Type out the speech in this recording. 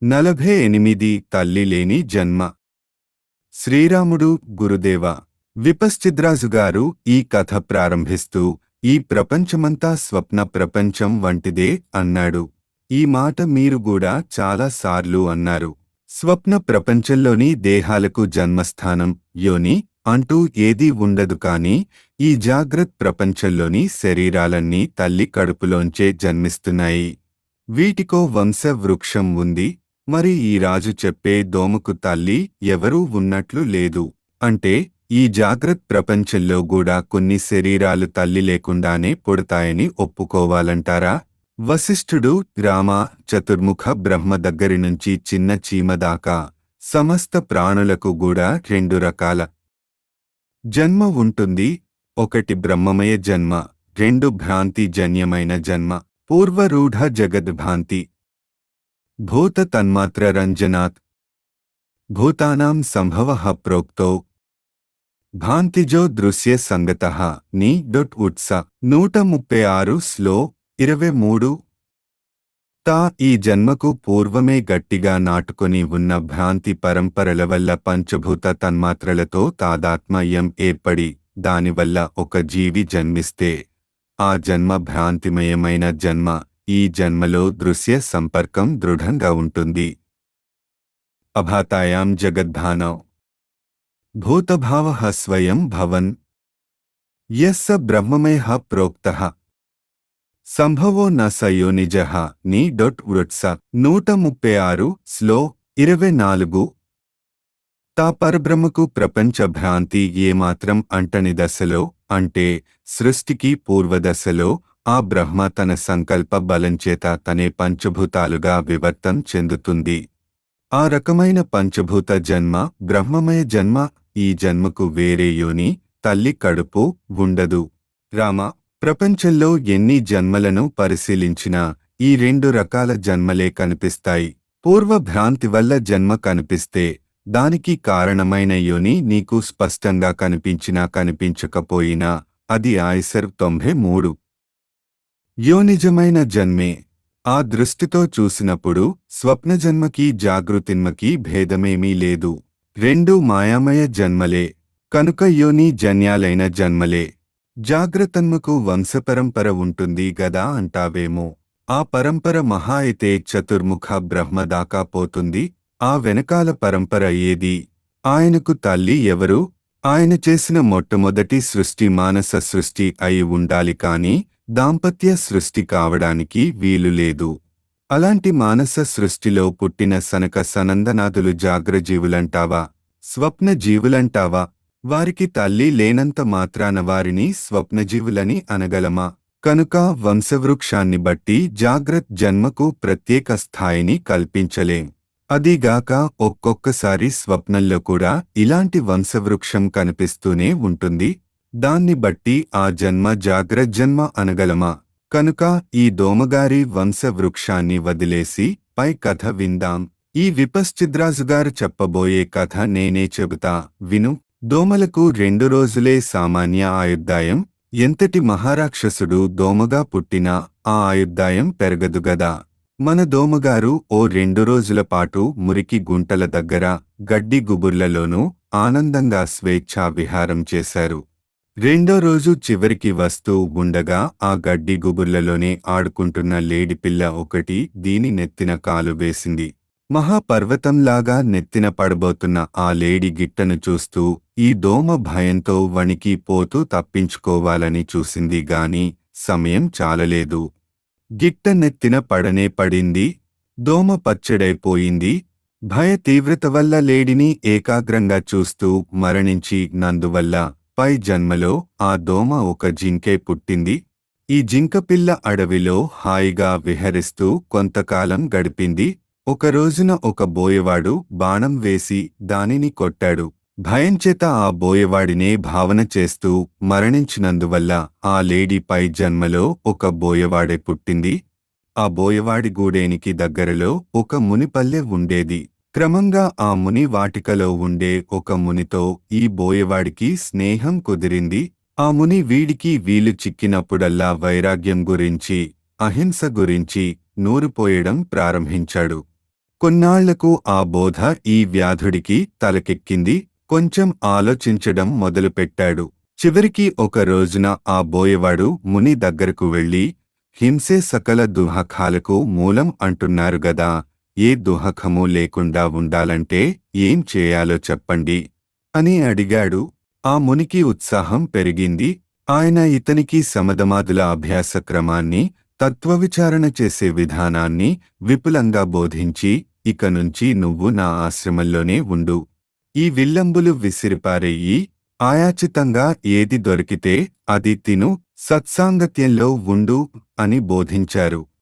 నలభై ఎనిమిది తల్లి లేని జన్మ శ్రీరాముడు గురుదేవ విపశ్చిద్రాజు గారు ఈ కథ ప్రారంభిస్తూ ఈ ప్రపంచమంతా స్వప్న ప్రపంచం వంటిదే అన్నాడు ఈ మాట మీరు కూడా చాలా సార్లు అన్నారు స్వప్న ప్రపంచంలోని దేహాలకు జన్మస్థానం యోని అంటూ ఏదీ ఉండదు కాని ఈ జాగ్రత్త ప్రపంచంలోని శరీరాలన్నీ తల్లి కడుపులోంచే జన్మిస్తున్నాయి వీటికో వంశ వృక్షం ఉంది మరి ఈ రాజు చెప్పే దోమకు తల్లి ఎవరూ ఉన్నట్లు లేదు అంటే ఈ జాగ్రత్త ప్రపంచంలో కూడా కొన్ని శరీరాలు తల్లి లేకుండానే పుడతాయని ఒప్పుకోవాలంటారా వశిష్ఠుడు రామ చతుర్ముఖ బ్రహ్మ దగ్గరి నుంచి చిన్న చీమ దాకా సమస్త ప్రాణులకు కూడా రెండు రకాల జన్మ ఉంటుంది ఒకటి బ్రహ్మమయ జన్మ రెండు భ్రాంతి జన్యమైన జన్మ పూర్వరూఢ జగద్భ్రాంతి భూత తన్మాత్ర రంజనాత్ భూతానాం సంభవ ప్రోక్తో భాంతిజో దృశ్య సంగత నీ డొట్ ఉట్స నూట ముప్పై ఆరు స్లో ఇరవై మూడు తా ఈ జన్మకు పూర్వమే గట్టిగా నాటుకొని ఉన్న భ్రాంతి పరంపరల వల్ల పంచభూత తన్మాత్రలతో తాదాత్మయం ఏర్పడి దానివల్ల ఒక జీవి జన్మిస్తే ఆ జన్మ భ్రాంతిమయమైన జన్మ ఈ జన్మలో దృశ్య సంపర్కం దృఢంగా ఉంటుంది అభాతాయాం జగద్ధానౌ భూతభావ స్వయం భవన్ యస్స బ్రహ్మమయ ప్రోక్త సంభవో న సయోనిజ నీ డొట్ వృట్స నూట ముప్పై ఆరు స్లో ఇరవై నాలుగు తా పరబ్రహ్మకు ప్రపంచ భ్రాంతి ఏమాత్రం అంటని దశలో అంటే సృష్టికి పూర్వదశలో ఆ బ్రహ్మ తన సంకల్ప బలంచేత తనే పంచభూతాలుగా వివర్తం చెందుతుంది ఆ రకమైన పంచభూత జన్మ బ్రహ్మమయ జన్మ ఈ జన్మకు వేరే యోని తల్లి కడుపు ఉండదు రామ ప్రపంచంలో ఎన్ని జన్మలను పరిశీలించినా ఈ రెండు రకాల జన్మలే కనిపిస్తాయి పూర్వ భ్రాంతి వల్ల జన్మ కనిపిస్తే దానికి కారణమైన యోని నీకు స్పష్టంగా కనిపించినా కనిపించకపోయినా అది ఆయిసర్ తొంభై మూడు యోనిజమైన జన్మే ఆ దృష్టితో చూసినప్పుడు స్వప్నజన్మకి జాగృతిన్మకి భేదమేమీ లేదు రెండు మాయామయ జన్మలే కనుక యోని జన్యాలైన జన్మలే జాగ్రత్తన్మకు వంశపరంపర ఉంటుంది గదా అంటావేమో ఆ పరంపర మహా అయితే చతుర్ముఖ బ్రహ్మ దాకా పోతుంది ఆ వెనకాల పరంపర ఏది ఆయనకు తల్లి ఎవరు ఆయన చేసిన మొట్టమొదటి సృష్టి మానస సృష్టి అయి ఉండాలి కాని దాంపత్య సృష్టి కావడానికి వీలు లేదు అలాంటి మానస సృష్టిలో పుట్టిన సనక సనందనాథులు జాగ్రజీవులంటావా స్వప్న జీవులంటావా వారికి తల్లి లేనంత మాత్రాన వారిని స్వప్నజీవులని అనగలమా కనుక వంశవృక్షాన్ని బట్టి జాగ్రత్ జన్మకు ప్రత్యేక స్థాయిని కల్పించలేం అదీగాక ఒక్కొక్కసారి స్వప్నంలో కూడా ఇలాంటి వంశవృక్షం కనిపిస్తూనే ఉంటుంది దాన్ని బట్టి ఆ జన్మ జాగ్రజ్జన్మ అనగలమా కనుక ఈ దోమగారి వంశవృక్షాన్ని వదిలేసి పై కథ విందాం ఈ విపశ్చిద్రాజుగారు చెప్పబోయే కథ నేనే చెబుతా విను దోమలకు రెండు రోజులే సామాన్య ఆయుర్దాయం ఎంతటి మహారాక్షసుడు దోమగా పుట్టినా ఆ ఆయుర్దాయం పెరగదుగదా మన దోమగారు ఓ రెండు రోజుల పాటు మురికి గుంటల దగ్గర గడ్డి గుబుర్లలోనూ ఆనందంగా స్వేచ్ఛా విహారం చేశారు రెండో రోజు చివరికి వస్తూ ఉండగా ఆ గడ్డి గుబుర్లలోనే ఆడుకుంటున్న లేడిపిల్ల ఒకటి దీని నెత్తిన కాలు వేసింది మహాపర్వతంలాగా నెత్తిన పడబోతున్న ఆ లేడి గిట్టను చూస్తూ ఈ దోమ భయంతో వణికి పోతూ తప్పించుకోవాలని చూసింది గాని సమయం చాలలేదు గిట్ట నెత్తిన పడనే పడింది దోమ పచ్చడైపోయింది భయ తీవ్రత వల్ల లేడిని ఏకాగ్రంగా చూస్తూ మరణించి నందువల్ల పై జన్మలో ఆ దోమ ఒక జింకే పుట్టింది ఈ జింకపిల్ల అడవిలో హాయిగా విహరిస్తూ కొంతకాలం గడిపింది ఒక రోజున ఒక బోయవాడు బాణం వేసి దానిని కొట్టాడు భయంచేత ఆ బోయవాడినే భావన చేస్తూ మరణించినందువల్ల ఆ లేడీ పై జన్మలో ఒక బోయవాడే పుట్టింది ఆ బోయవాడి గూడేనికి దగ్గరలో ఒక మునిపల్లె ఉండేది క్రమంగా ఆ ముని వాటికలో ఉండే ఒక మునితో ఈ బోయవాడికి స్నేహం కుదిరింది ఆ ముని వీడికి వీలు చిక్కినప్పుడల్లా వైరాగ్యం గురించి అహింస గురించి నూరుపోయడం ప్రారంభించాడు కొన్నాళ్లకు ఆ బోధ ఈ వ్యాధుడికి తలకెక్కింది కొంచెం ఆలోచించడం మొదలుపెట్టాడు చివరికి ఒక రోజున ఆ బోయవాడు ముని దగ్గరకు వెళ్ళి హింసే సకల దుహకాలకు మూలం అంటున్నారు గదా ఏ దుహకము లేకుండా ఉండాలంటే ఏం చేయాలో చెప్పండి అని అడిగాడు ఆ మునికి ఉత్సాహం పెరిగింది ఆయన ఇతనికి సమధమాదుల అభ్యాస క్రమాన్ని తత్వవిచారణ చేసే విధానాన్ని విపులంగా బోధించి ఇక నుంచి నువ్వు నా ఆశ్రమంలోనే ఉండు ఈ విల్లంబులు విసిరిపారేయి ఆయాచితంగా ఏది దొరికితే అది తిను సత్సాంగత్యంలో ఉండు అని బోధించారు